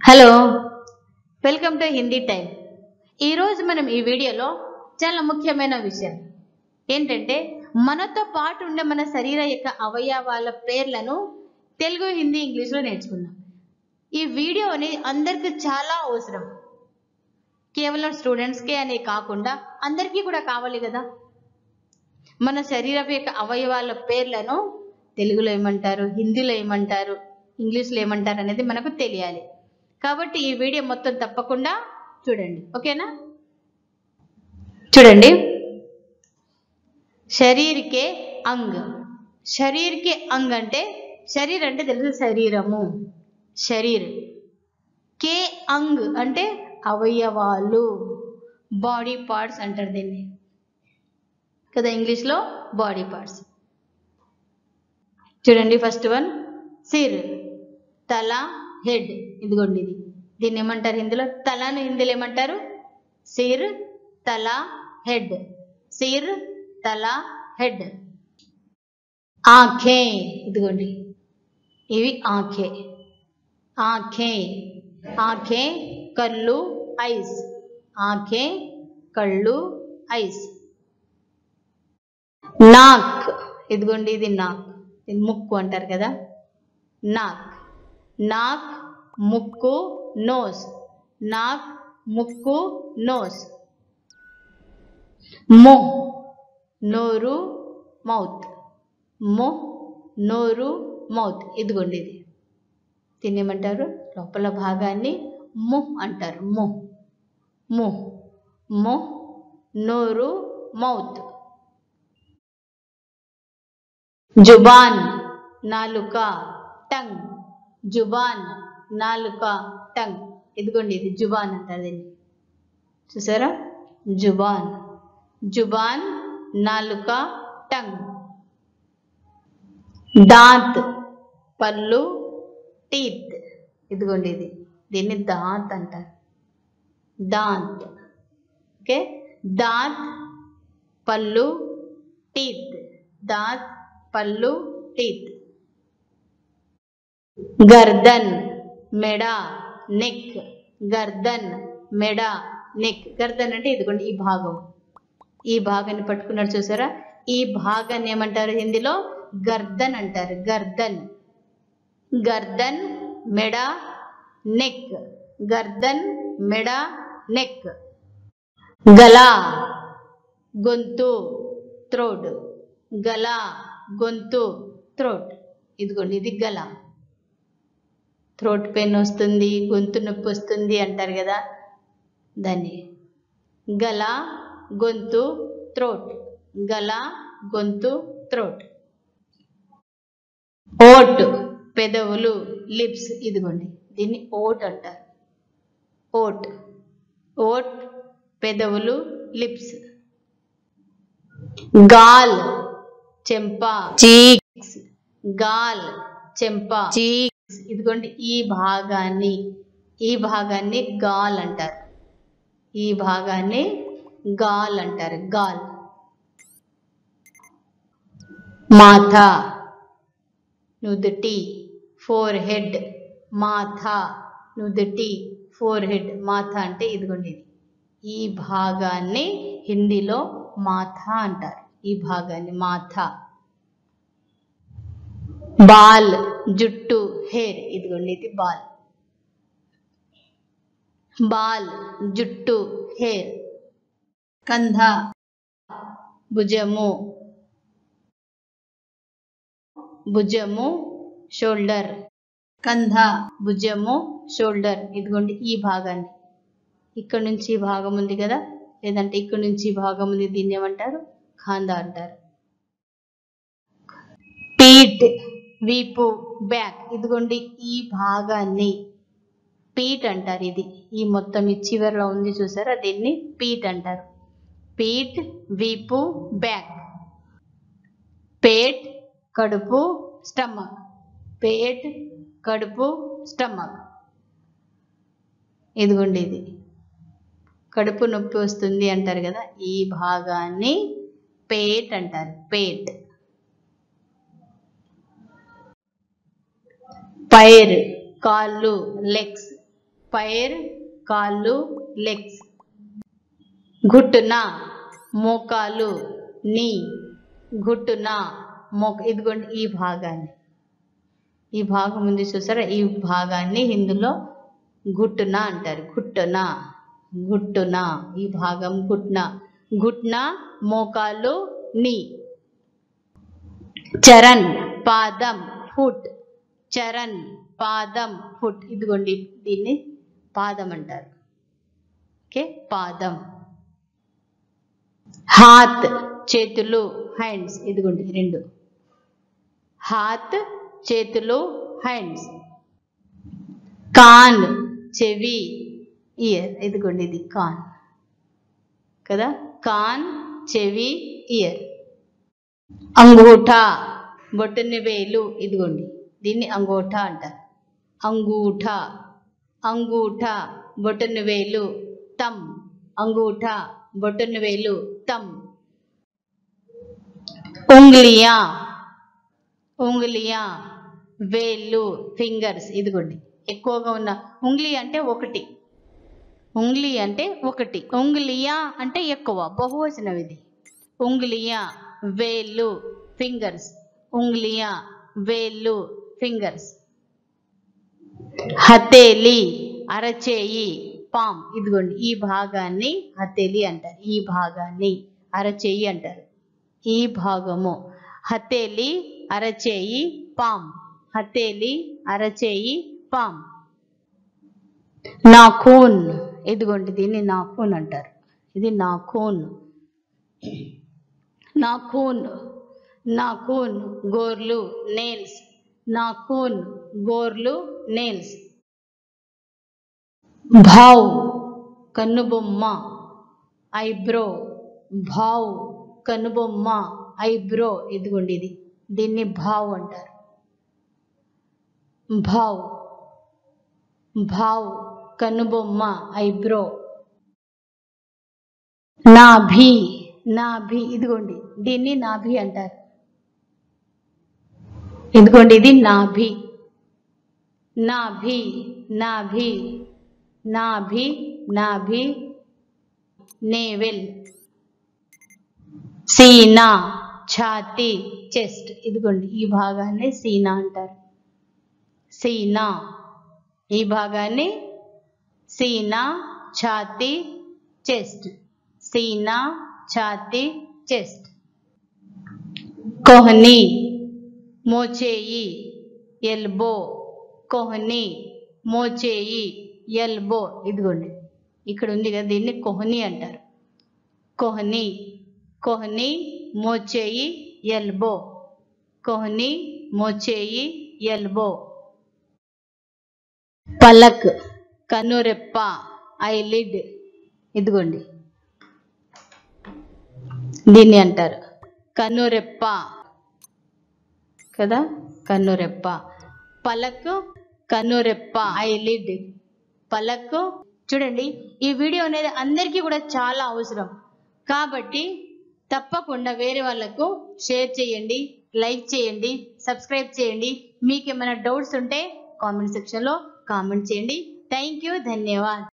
hello welcome to Hindi time ఈరోజు మనం ఈ వీడియోలో చాలా ముఖ్యమైన విషయం ఏంటంటే మనతో పాటు ఉండే మన శరీర యొక్క అవయవాల పేర్లను తెలుగు హిందీ ఇంగ్లీష్లో నేర్చుకుందాం ఈ వీడియో అనేది అందరికీ చాలా అవసరం కేవలం స్టూడెంట్స్కే అనే కాకుండా అందరికీ కూడా కావాలి కదా మన శరీరం యొక్క అవయవాల పేర్లను తెలుగులో ఏమంటారు హిందీలో ఏమంటారు ఇంగ్లీష్లో ఏమంటారు అనేది మనకు తెలియాలి కాబట్టి ఈ వీడియో మొత్తం తప్పకుండా చూడండి ఓకేనా చూడండి శరీర్కే అంగ్ శరీర్కే అంగ్ అంటే శరీర్ అంటే తెలుసు శరీరము శరీర్ కే అంగ్ అంటే అవయవాలు బాడీ పార్ట్స్ అంటారు దీన్ని కదా ఇంగ్లీష్లో బాడీ పార్ట్స్ చూడండి ఫస్ట్ వన్ సిర్ తల హెడ్ ఇదిగోండి ఇది దీన్ని ఏమంటారు హిందీలో తలను హిందీలో ఏమంటారు సిర్ తల హెడ్ సిర్ తల హెడ్ ఆఖే ఇదిగోండి ఇవి ఆఖే ఆఖే ఆఖే కళ్ళు ఐస్ ఆఖే కళ్ళు ఐస్ నాక్ ఇదిగోండి ఇది నాక్ ఇది ముక్కు అంటారు కదా నాక్ నాక్ ముక్కు నోస్ నాక్ ముక్కు నోస్ మొ నోరు మౌత్ మొ నోరు మౌత్ ఇదిగోండి ఇది దీన్ని ఏమంటారు లోపల భాగాన్ని ము అంటారు ము ము ము నోరు మౌత్ జుబాన్ నాలుక టంగ్ జుబాన్ నాలుక టంగ్ ఇదిగోండి ఇది జుబాన్ అంటారు దీన్ని చూసారా జుబాన్ జుబాన్ నాలుక టంగ్ దాంత్ పళ్ళు టీత్ ఇదిగోండి ఇది దీన్ని దాంత్ అంటారు దాంత్ ఓకే దాంత్ పళ్ళు టీత్ దాంత్ పళ్ళు టీత్ గర్దన్ మెడ నెక్ గర్దన్ మెడ నెక్ గర్దన్ అంటే ఇదిగోండి ఈ భాగం ఈ భాగాన్ని పట్టుకున్నారు చూసారా ఈ భాగాన్ని ఏమంటారు హిందీలో గర్దన్ అంటారు గర్దన్ గర్దన్ మెడ నెక్ గర్దన్ మెడ నెక్ గలా గొంతు త్రోడ్ గలా గొంతు థ్రోట్ ఇదిగోండి ఇది గల థ్రోట్ పెయిన్ వస్తుంది గొంతు నొప్పి వస్తుంది అంటారు కదా దాన్ని గల గొంతు థ్రోట్ గల గొంతు థ్రోట్ ఓట్ పెదవులు లిప్స్ ఇదిగోండి దీన్ని ఓట్ అంటారు ఓట్ ఓట్ పెదవులు లిప్స్ గాల్ చెంప చీక్స్ గాల్ చెంప చీక్స్ ఇదిగోండి ఈ భాగాన్ని ఈ భాగాన్ని గాల్ అంటారు ఈ భాగాన్ని గాల్ అంటారు గాల్ మాథా నుదుటి ఫోర్ హెడ్ మాథా నుదుటి ఫోర్ హెడ్ మాథా అంటే ఇదిగోండి ఇది ఈ భాగాన్ని హిందీలో మాథా అంటారు ఈ భాగాన్ని మాథా బాల్ జుట్టు హెయిర్ ఇదిగోండి ఇది బాల్ బాల్ జుట్టు హెయిర్ కంధ భుజము భుజము షోల్డర్ కంధ భుజము షోల్డర్ ఇదిగోండి ఈ భాగాన్ని ఇక్కడ నుంచి ఈ భాగం ఉంది కదా లేదంటే ఇక్కడ నుంచి ఈ భాగం ఉంది దీన్ని ఏమంటారు ఖాందా అంటారు పీట్ వీపు బ్యాక్ ఇదిగోండి ఈ భాగాన్ని పీట్ అంటారు ఇది ఈ మొత్తం ఈ చివరిలో ఉంది చూసారా దీన్ని పీట్ అంటారు పీట్ వీపు బ్యాక్ పేట్ కడుపు స్టమక్ పేట్ కడుపు స్టమక్ ఇదిగోండి ఇది కడుపు నొప్పి వస్తుంది అంటారు కదా ఈ భాగాన్ని పేట్ అంటారు పేట్ పైర్ కాళ్ళు లెగ్స్ పైర్ కాళ్ళు లెగ్స్ ఘుట్టున మోకాలు నీ ఘుట్టున మోక ఇదిగోండి ఈ భాగాన్ని ఈ భాగం ఉంది చూసారా ఈ భాగాన్ని హిందీలో గుట్టున అంటారు గుట్టున గుట్టున ఈ భాగం గుట్న గుట్న మోకాలు నీ చరణ్ పాదం ఫుట్ చరణ్ పాదం ఫుట్ ఇదిగోండి దీన్ని పాదం అంటారు ఓకే పాదం హాత్ చేతులు హ్యాండ్స్ ఇదిగోండి రెండు హాత్ చేతులు హ్యాండ్స్ కాన్ చెవి ఇయర్ ఇదిగోండి ఇది కాన్ కదా కాన్ చెవి ఇయర్ అంగూఠా బొట్టని వేలు ఇదిగోండి దీన్ని అంగూఠా అంటారు అంగూఠా అంగూఠా బొట్టని వేలు తమ్ అంగూఠా బొట్టని వేలు తమ్ ఉంగ్లియా ఉంగ్లియా వేళ్ళు ఫింగర్స్ ఇదిగోండి ఎక్కువగా ఉన్న ఉంగ్లీ అంటే ఒకటి ఉంగ్లీ అంటే ఒకటి ఉంగ్లియా అంటే ఎక్కువ బహువచనం ఇది ఉంగ్లియా వేళ్ళు ఫింగర్స్ ఉంగ్లియా వేళ్ళు ఫింగర్స్ హతేలి అరచేయి పామ్ ఇదిగోండి ఈ భాగాన్ని హతేలి అంటారు ఈ భాగాన్ని అరచేయి అంటారు ఈ భాగము హతేలి అరచేయి పామ్ హతేలి అరచేయి పామ్ నాఖూన్ ఇదిగోండి దీన్ని నాఖూన్ అంటారు ఇది నాఖూన్ నాఖూన్ నాఖూన్ గోర్లు నేల్స్ నాఖూన్ గోర్లు నేల్స్ భావ్ కన్నుబొమ్మ ఐబ్రో భావ్ కనుబొమ్మ ఐబ్రో ఇదిగోండి ఇది దీన్ని భావ్ అంటారు భావ్ భావ్ కనుబొమ్మ ఐబ్రో నాభి నాభి ఇదిగోండి దీన్ని నాభి అంటారు ఇదిగోండి ఇది నాభి నాభి నాభి నాభి నాభి నేవెల్ సీనా ఛాతి చెస్ట్ ఇదిగోండి ఈ భాగాన్ని సీనా అంటారు సీనా ఈ భాగాన్ని సీనా ఛాతి చెస్ట్ సీనా ఛాతి చెస్ట్ కోహని మోచేయి ఎల్బో కోహని మోచేయి ఎల్బో ఇదిగోండి ఇక్కడ ఉంది కదా దీన్ని కోహని అంటారు కోహని కోహని మోచేయి ఎల్బో కోహని మోచేయి ఎల్బో పలక్ కనురెప్ప ఐలిడ్ ఇదిగోండి దీన్ని అంటారు కనురెప్ప కదా కన్నురెప్ప పలక్ కన్నురెప్ప ఐలిడ్ పలక్ చూడండి ఈ వీడియో అనేది అందరికీ కూడా చాలా అవసరం కాబట్టి తప్పకుండా వేరే వాళ్ళకు షేర్ చేయండి లైక్ చేయండి సబ్స్క్రైబ్ చేయండి మీకు ఏమైనా డౌట్స్ ఉంటే కామెంట్ సెక్షన్లో కామెంట్ చేయండి థ్యాంక్ యూ ధన్యవాద్